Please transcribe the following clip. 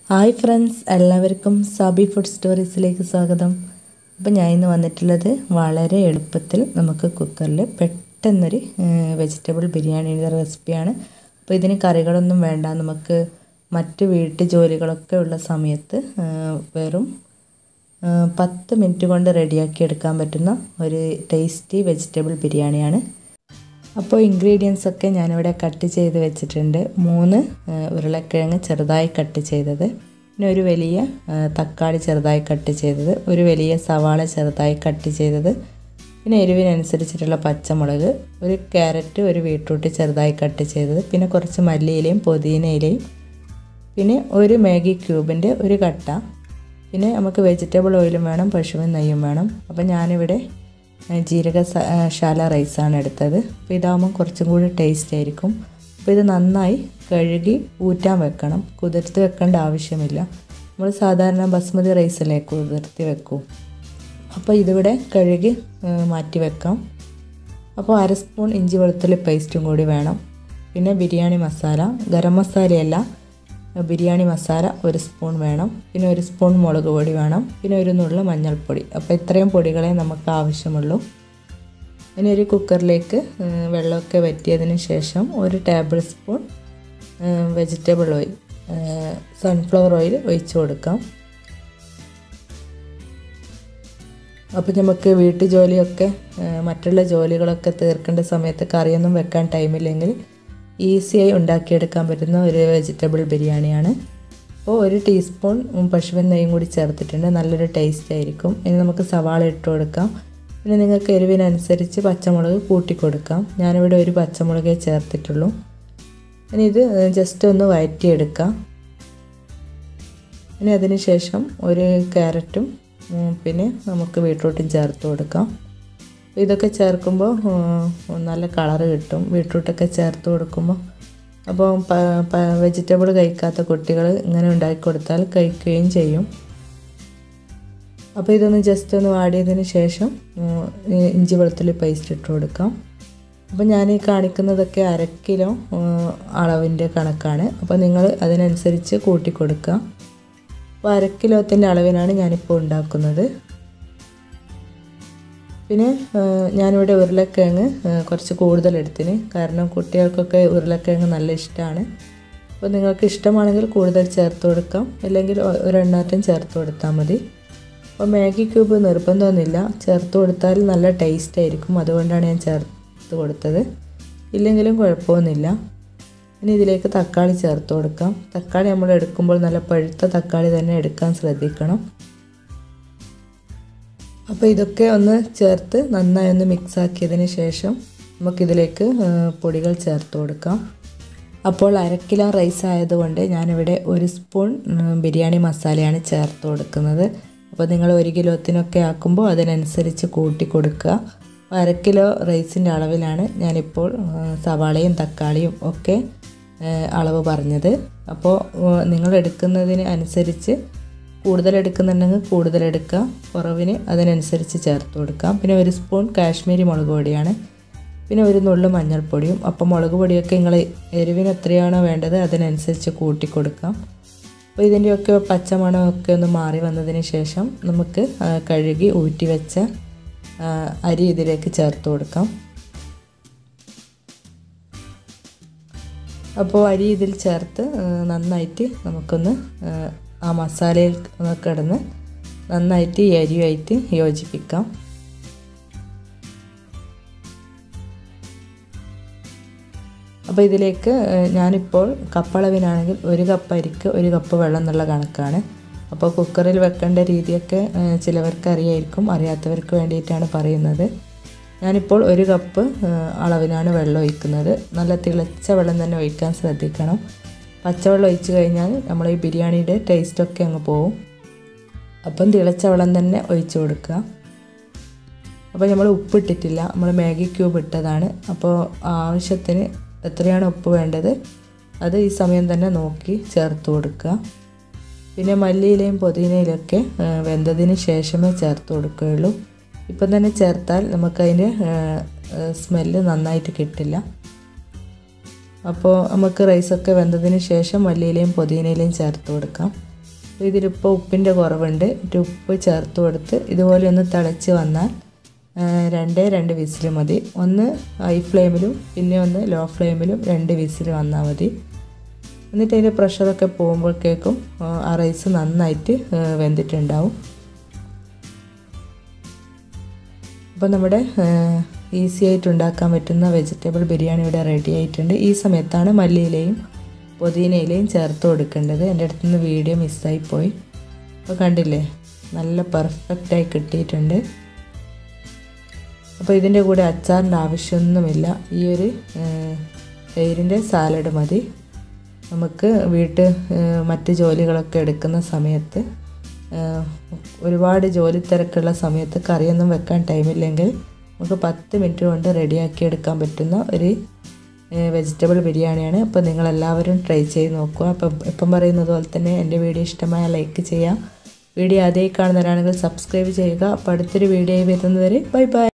hi friends എല്ലാവർക്കും Sabi food സ്റ്റോറീസിലേക്ക് സ്വാഗതം അപ്പോൾ ഞാൻ ഇന്ന് വന്നിട്ടുള്ളത് വളരെ എളുപ്പത്തിൽ നമുക്ക് കുക്കറിൽ പെട്ടെന്നൊരു വെജിറ്റബിൾ ബിരിയാണിയുടെ റെസിപ്പിയാണ് അപ്പോൾ ഇതിന് കറികളൊന്നും വേണ്ട നമുക്ക് മറ്റ് വീട്ടു ജോലികളൊക്കെ ഉള്ള സമയത്ത് വെറും പത്ത് മിനിറ്റ് കൊണ്ട് റെഡിയാക്കി എടുക്കാൻ പറ്റുന്ന ഒരു ടേസ്റ്റി വെജിറ്റബിൾ ബിരിയാണിയാണ് അപ്പോൾ ഇൻഗ്രീഡിയൻസ് ഒക്കെ ഞാനിവിടെ കട്ട് ചെയ്ത് വെച്ചിട്ടുണ്ട് മൂന്ന് ഉരുളക്കിഴങ്ങ് ചെറുതായി കട്ട് ചെയ്തത് പിന്നെ ഒരു വലിയ തക്കാളി ചെറുതായി കട്ട് ചെയ്തത് ഒരു വലിയ സവാള ചെറുതായി കട്ട് ചെയ്തത് പിന്നെ എരിവിനനുസരിച്ചിട്ടുള്ള പച്ചമുളക് ഒരു ക്യാരറ്റ് ഒരു ബീട്രൂട്ട് ചെറുതായി കട്ട് ചെയ്തത് പിന്നെ കുറച്ച് മല്ലിയിലയും പുതിനയിലയും പിന്നെ ഒരു മാഗി ക്യൂബിൻ്റെ ഒരു കട്ട പിന്നെ നമുക്ക് വെജിറ്റബിൾ ഓയിലും വേണം പശുവിൻ നെയ്യും വേണം അപ്പം ഞാനിവിടെ ജീരക ശാല റൈസാണ് എടുത്തത് അപ്പോൾ ഇതാകുമ്പോൾ കുറച്ചും കൂടി ടേസ്റ്റ് ആയിരിക്കും അപ്പോൾ ഇത് നന്നായി കഴുകി ഊറ്റാൻ വെക്കണം കുതിർത്ത് വെക്കേണ്ട ആവശ്യമില്ല നമ്മൾ സാധാരണ ബസ്മതി റൈസല്ലേ കുതിർത്തി വെക്കൂ അപ്പോൾ ഇതിവിടെ കഴുകി മാറ്റി വെക്കാം അപ്പോൾ അര സ്പൂൺ ഇഞ്ചി വെളുത്തുള്ളി പേസ്റ്റും കൂടി വേണം പിന്നെ ബിരിയാണി മസാല ഗരം മസാലയല്ല ബിരിയാണി മസാല ഒരു സ്പൂൺ വേണം പിന്നെ ഒരു സ്പൂൺ മുളക് പൊടി വേണം പിന്നെ ഒരു നുള്ള മഞ്ഞൾപ്പൊടി അപ്പോൾ ഇത്രയും പൊടികളെ നമുക്ക് ആവശ്യമുള്ളൂ ഇനി ഒരു കുക്കറിലേക്ക് വെള്ളമൊക്കെ വറ്റിയതിന് ശേഷം ഒരു tablespoon vegetable oil sunflower oil ഒഴിച്ചു കൊടുക്കാം അപ്പോൾ നമുക്ക് വീട്ടു ജോലിയൊക്കെ മറ്റുള്ള ജോലികളൊക്കെ തീർക്കേണ്ട സമയത്ത് കറിയൊന്നും വെക്കാൻ ടൈമില്ലെങ്കിൽ ഈസിയായി ഉണ്ടാക്കിയെടുക്കാൻ പറ്റുന്ന ഒരു വെജിറ്റബിൾ ബിരിയാണിയാണ് അപ്പോൾ ഒരു ടീസ്പൂൺ പശുവിൻ നെയ്യും കൂടി ചേർത്തിട്ടുണ്ട് നല്ലൊരു ടേസ്റ്റ് ആയിരിക്കും ഇനി നമുക്ക് സവാള ഇട്ട് കൊടുക്കാം പിന്നെ നിങ്ങൾക്ക് എരിവിനനുസരിച്ച് പച്ചമുളക് കൂട്ടി കൊടുക്കാം ഞാനിവിടെ ഒരു പച്ചമുളകേ ചേർത്തിട്ടുള്ളൂ ഇനി ഇത് ജസ്റ്റ് ഒന്ന് വഴറ്റിയെടുക്കാം ഇനി അതിന് ശേഷം ഒരു ക്യാരറ്റും പിന്നെ നമുക്ക് ബീട്രൂട്ടും ചേർത്ത് കൊടുക്കാം ഇതൊക്കെ ചേർക്കുമ്പോൾ നല്ല കളറ് കിട്ടും ബീട്രൂട്ടൊക്കെ ചേർത്ത് കൊടുക്കുമ്പോൾ അപ്പോൾ വെജിറ്റബിൾ കഴിക്കാത്ത കുട്ടികൾ ഇങ്ങനെ ഉണ്ടാക്കി കൊടുത്താൽ കഴിക്കുകയും ചെയ്യും അപ്പോൾ ഇതൊന്ന് ജസ്റ്റ് ഒന്ന് വാടിയതിന് ശേഷം ഇഞ്ചി വെളുത്തുള്ളി പേസ്റ്റ് ഇട്ട് കൊടുക്കാം അപ്പോൾ ഞാൻ ഈ കാണിക്കുന്നതൊക്കെ അര കിലോ അളവിൻ്റെ കണക്കാണ് അപ്പോൾ നിങ്ങൾ അതിനനുസരിച്ച് കൂട്ടി കൊടുക്കുക അപ്പോൾ അര കിലോത്തിൻ്റെ അളവിനാണ് ഞാനിപ്പോൾ ഉണ്ടാക്കുന്നത് പിന്നെ ഞാനിവിടെ ഉരുളക്കിഴങ്ങ് കുറച്ച് കൂടുതൽ എടുത്തിന് കാരണം കുട്ടികൾക്കൊക്കെ ഉരുളക്കിഴങ്ങ് നല്ല ഇഷ്ടമാണ് അപ്പോൾ നിങ്ങൾക്ക് ഇഷ്ടമാണെങ്കിൽ കൂടുതൽ ചേർത്ത് കൊടുക്കാം അല്ലെങ്കിൽ ഒരെണ്ണാറ്റം ചേർത്ത് കൊടുത്താൽ മതി അപ്പോൾ മാഗി ക്യൂബ് നിർബന്ധമൊന്നുമില്ല ചേർത്ത് കൊടുത്താൽ നല്ല ടേസ്റ്റ് ആയിരിക്കും അതുകൊണ്ടാണ് ഞാൻ ചേർത്ത് കൊടുത്തത് ഇല്ലെങ്കിലും കുഴപ്പമൊന്നുമില്ല ഇനി ഇതിലേക്ക് തക്കാളി ചേർത്ത് കൊടുക്കാം തക്കാളി നമ്മൾ എടുക്കുമ്പോൾ നല്ല പഴുത്ത തക്കാളി തന്നെ എടുക്കാൻ ശ്രദ്ധിക്കണം അപ്പോൾ ഇതൊക്കെ ഒന്ന് ചേർത്ത് നന്നായി ഒന്ന് മിക്സ് ആക്കിയതിന് ശേഷം നമുക്കിതിലേക്ക് പൊടികൾ ചേർത്ത് കൊടുക്കാം അപ്പോൾ അര കിലോ റൈസ് ആയതുകൊണ്ട് ഞാനിവിടെ ഒരു സ്പൂൺ ബിരിയാണി മസാലയാണ് ചേർത്ത് കൊടുക്കുന്നത് അപ്പോൾ നിങ്ങൾ ഒരു കിലോത്തിനൊക്കെ ആക്കുമ്പോൾ അതിനനുസരിച്ച് കൂട്ടി കൊടുക്കുക അര കിലോ റൈസിൻ്റെ അളവിലാണ് ഞാനിപ്പോൾ സവാളയും തക്കാളിയും ഒക്കെ അളവ് പറഞ്ഞത് അപ്പോൾ നിങ്ങൾ എടുക്കുന്നതിന് അനുസരിച്ച് കൂടുതൽ എടുക്കുന്നുണ്ടെങ്കിൽ കൂടുതൽ എടുക്കുക കുറവിന് അതിനനുസരിച്ച് ചേർത്ത് കൊടുക്കാം പിന്നെ ഒരു സ്പൂൺ കാശ്മീരി മുളക് പൊടിയാണ് പിന്നെ ഒരു നുള്ളു മഞ്ഞൾപ്പൊടിയും അപ്പോൾ മുളക് പൊടിയൊക്കെ നിങ്ങൾ എരിവിന് എത്രയാണോ വേണ്ടത് അതിനനുസരിച്ച് കൂട്ടി കൊടുക്കാം അപ്പോൾ ഇതിൻ്റെയൊക്കെ പച്ചമണമൊക്കെ ഒന്ന് മാറി വന്നതിന് ശേഷം നമുക്ക് കഴുകി ഊറ്റി വെച്ച അരി ഇതിലേക്ക് ചേർത്ത് കൊടുക്കാം അപ്പോൾ അരി ഇതിൽ ചേർത്ത് നന്നായിട്ട് നമുക്കൊന്ന് ആ മസാലയിൽ കിടന്ന് നന്നായിട്ട് ഈ അരിയുമായിട്ട് യോജിപ്പിക്കാം അപ്പോൾ ഇതിലേക്ക് ഞാനിപ്പോൾ കപ്പളവിനാണെങ്കിൽ ഒരു കപ്പ് അരിക്ക് ഒരു കപ്പ് വെള്ളം എന്നുള്ള കണക്കാണ് അപ്പോൾ കുക്കറിൽ വെക്കേണ്ട രീതിയൊക്കെ ചിലവർക്ക് അറിയായിരിക്കും അറിയാത്തവർക്ക് വേണ്ടിയിട്ടാണ് പറയുന്നത് ഞാനിപ്പോൾ ഒരു കപ്പ് അളവിനാണ് വെള്ളം ഒഴിക്കുന്നത് നല്ല തിളച്ച വെള്ളം തന്നെ ഒഴിക്കാൻ ശ്രദ്ധിക്കണം പച്ചവെള്ളം ഒഴിച്ച് കഴിഞ്ഞാൽ നമ്മൾ ഈ ബിരിയാണിയുടെ ടേസ്റ്റൊക്കെ അങ്ങ് പോവും അപ്പം തിളച്ച വെള്ളം തന്നെ ഒഴിച്ച് കൊടുക്കുക അപ്പോൾ നമ്മൾ ഉപ്പിട്ടിട്ടില്ല നമ്മൾ മാഗി ക്യൂബ് ഇട്ടതാണ് അപ്പോൾ ആവശ്യത്തിന് എത്രയാണ് ഉപ്പ് വേണ്ടത് അത് ഈ സമയം തന്നെ നോക്കി ചേർത്ത് കൊടുക്കുക പിന്നെ മല്ലിയിലയും പുതിനയിലൊക്കെ വെന്തതിന് ശേഷമേ ചേർത്ത് കൊടുക്കുകയുള്ളൂ ഇപ്പം തന്നെ ചേർത്താൽ നമുക്കതിൻ്റെ സ്മെല്ല് നന്നായിട്ട് കിട്ടില്ല അപ്പോൾ നമുക്ക് റൈസൊക്കെ വെന്തതിന് ശേഷം മല്ലിയിലയും പുതിനയിലയും ചേർത്ത് കൊടുക്കാം ഇതിലിപ്പോൾ ഉപ്പിൻ്റെ കുറവുണ്ട് ഇട്ട് ഉപ്പ് ചേർത്ത് കൊടുത്ത് ഇതുപോലെ ഒന്ന് തിളച്ച് വന്നാൽ രണ്ടേ രണ്ട് വിസിൽ മതി ഒന്ന് ഹൈ ഫ്ലെയിമിലും പിന്നെ ഒന്ന് ലോ ഫ്ലെയിമിലും രണ്ട് വിസിൽ വന്നാൽ മതി എന്നിട്ട് അതിൻ്റെ പ്രഷറൊക്കെ പോകുമ്പോഴത്തേക്കും ആ റൈസ് നന്നായിട്ട് വെന്തിട്ടുണ്ടാവും അപ്പോൾ നമ്മുടെ ഈസി ആയിട്ട് ഉണ്ടാക്കാൻ പറ്റുന്ന വെജിറ്റബിൾ ബിരിയാണി ഇവിടെ റെഡി ആയിട്ടുണ്ട് ഈ സമയത്താണ് മല്ലിയിലയും പുതിനയിലയും ചേർത്ത് കൊടുക്കേണ്ടത് എൻ്റെ അടുത്ത് നിന്ന് വീഡിയോ മിസ്സായി പോയി അപ്പോൾ കണ്ടില്ലേ നല്ല പെർഫെക്റ്റായി കിട്ടിയിട്ടുണ്ട് അപ്പോൾ ഇതിൻ്റെ കൂടെ അച്ചാറിൻ്റെ ആവശ്യമൊന്നുമില്ല ഈ ഒരു തൈരിൻ്റെ സാലഡ് മതി നമുക്ക് വീട്ട് മറ്റ് ജോലികളൊക്കെ എടുക്കുന്ന സമയത്ത് ഒരുപാട് ജോലി തിരക്കുള്ള സമയത്ത് കറിയൊന്നും വെക്കാൻ ടൈമില്ലെങ്കിൽ നമുക്ക് പത്ത് മിനിറ്റ് കൊണ്ട് റെഡിയാക്കി എടുക്കാൻ പറ്റുന്ന ഒരു വെജിറ്റബിൾ ബിരിയാണിയാണ് അപ്പോൾ നിങ്ങളെല്ലാവരും ട്രൈ ചെയ്ത് നോക്കുക അപ്പം ഇപ്പം പറയുന്നത് പോലെ തന്നെ എൻ്റെ വീഡിയോ ഇഷ്ടമായ ലൈക്ക് ചെയ്യുക വീഡിയോ ആദ്യമായി കാണുന്നവരാണെങ്കിൽ സബ്സ്ക്രൈബ് ചെയ്യുക അപ്പോൾ അടുത്തൊരു വീഡിയോ വരുന്നതുവരെ ബൈ ബൈ